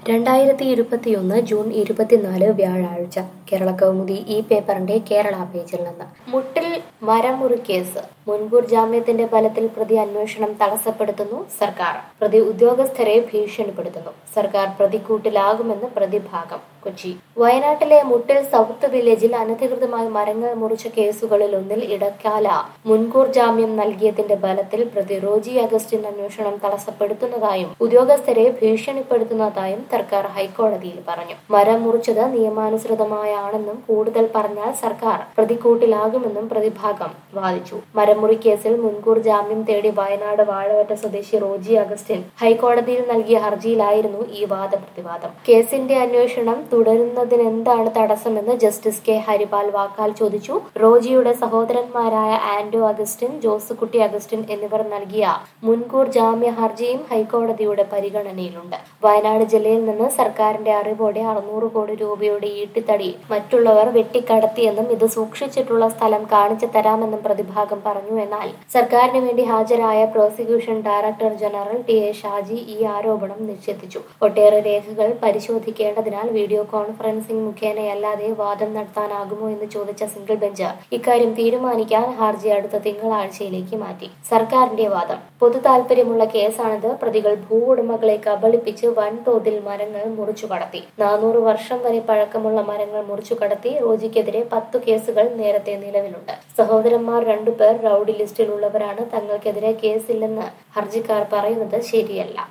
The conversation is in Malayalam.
രണ്ടായിരത്തി ഇരുപത്തിയൊന്ന് ജൂൺ ഇരുപത്തിനാല് വ്യാഴാഴ്ച കേരള കൗമുദി ഈ പേപ്പറിന്റെ കേരള പേജിൽ നിന്ന് മുട്ടിൽ മരമുറി കേസ് മുൻകൂർ ജാമ്യത്തിന്റെ ബലത്തിൽ പ്രതി അന്വേഷണം തടസ്സപ്പെടുത്തുന്നു സർക്കാർ പ്രതി ഉദ്യോഗസ്ഥരെ ഭീഷണിപ്പെടുത്തുന്നു സർക്കാർ പ്രതിക്കൂട്ടിലാകുമെന്ന് പ്രതിഭാഗം കൊച്ചി വയനാട്ടിലെ മുട്ടിൽ സൗത്ത് വില്ലേജിൽ അനധികൃതമായി മരങ്ങൾ മുറിച്ച കേസുകളിൽ ഒന്നിൽ ഇടക്കാല മുൻകൂർ ജാമ്യം നൽകിയതിന്റെ ബലത്തിൽ പ്രതി റോജി അഗസ്റ്റിൻ അന്വേഷണം തടസ്സപ്പെടുത്തുന്നതായും ഉദ്യോഗസ്ഥരെ ഭീഷണിപ്പെടുത്തുന്നതായും സർക്കാർ ഹൈക്കോടതിയിൽ പറഞ്ഞു മരം മുറിച്ചത് നിയമാനുസൃതമായാണെന്നും കൂടുതൽ പറഞ്ഞാൽ സർക്കാർ പ്രതിക്കൂട്ടിലാകുമെന്നും പ്രതിഭാഗം വാദിച്ചു മരമുറി കേസിൽ മുൻകൂർ ജാമ്യം തേടി വയനാട് വാഴവറ്റ സ്വദേശി റോജി അഗസ്റ്റിൻ ഹൈക്കോടതിയിൽ നൽകിയ ഹർജിയിലായിരുന്നു ഈ വാദപ്രതിവാദം കേസിന്റെ അന്വേഷണം തുടരുന്നതിനെന്താണ് തടസ്സമെന്ന് ജസ്റ്റിസ് കെ ഹരിപാൽ വാക്കാൽ ചോദിച്ചു റോജിയുടെ സഹോദരന്മാരായ ആന്റോ അഗസ്റ്റിൻ ജോസുകുട്ടി അഗസ്റ്റിൻ എന്നിവർ നൽകിയ മുൻകൂർ ജാമ്യ ഹർജിയും ഹൈക്കോടതിയുടെ പരിഗണനയിലുണ്ട് വയനാട് ജില്ലയിൽ നിന്ന് സർക്കാരിന്റെ അറിവോടെ അറുന്നൂറ് കോടി രൂപയുടെ ഈട്ടിത്തടി മറ്റുള്ളവർ വെട്ടിക്കടത്തിയെന്നും ഇത് സൂക്ഷിച്ചിട്ടുള്ള സ്ഥലം കാണിച്ചു തരാമെന്നും പ്രതിഭാഗം പറഞ്ഞു എന്നാൽ സർക്കാരിന് വേണ്ടി ഹാജരായ prosecution director general T A Shaji ഈ ആരോപണം നിഷേധിച്ചു ഒട്ടേറെ രേഖകൾ പരിശോധിക്കേണ്ടതിനാൽ വീഡിയോ കോൺഫറൻസിംഗ് മുഖേനയല്ലാതെ വാദം നടത്താനാകുമോ എന്ന് ചോദിച്ച സിംഗിൾ ബെഞ്ച് ഇക്കാര്യം തീരുമാനിക്കാൻ ഹർജി അടുത്ത തിങ്കളാഴ്ചയിലേക്ക് മാറ്റി സർക്കാരിന്റെ വാദം പൊതു താൽപര്യമുള്ള കേസാണിത് പ്രതികൾ ഭൂ ഉടമകളെ കബളിപ്പിച്ച് വൻതോതിൽ മരങ്ങൾ മുറിച്ചു കടത്തി നാനൂറ് വർഷം വരെ പഴക്കമുള്ള മരങ്ങൾ മുറിച്ചു കടത്തി റോജിക്കെതിരെ പത്തു കേസുകൾ നേരത്തെ നിലവിലുണ്ട് സഹോദരന്മാർ രണ്ടുപേർ റൌഡി ലിസ്റ്റിലുള്ളവരാണ് തങ്ങൾക്കെതിരെ കേസില്ലെന്ന് ഹർജിക്കാർ പറയുന്നത് ശരിയല്ല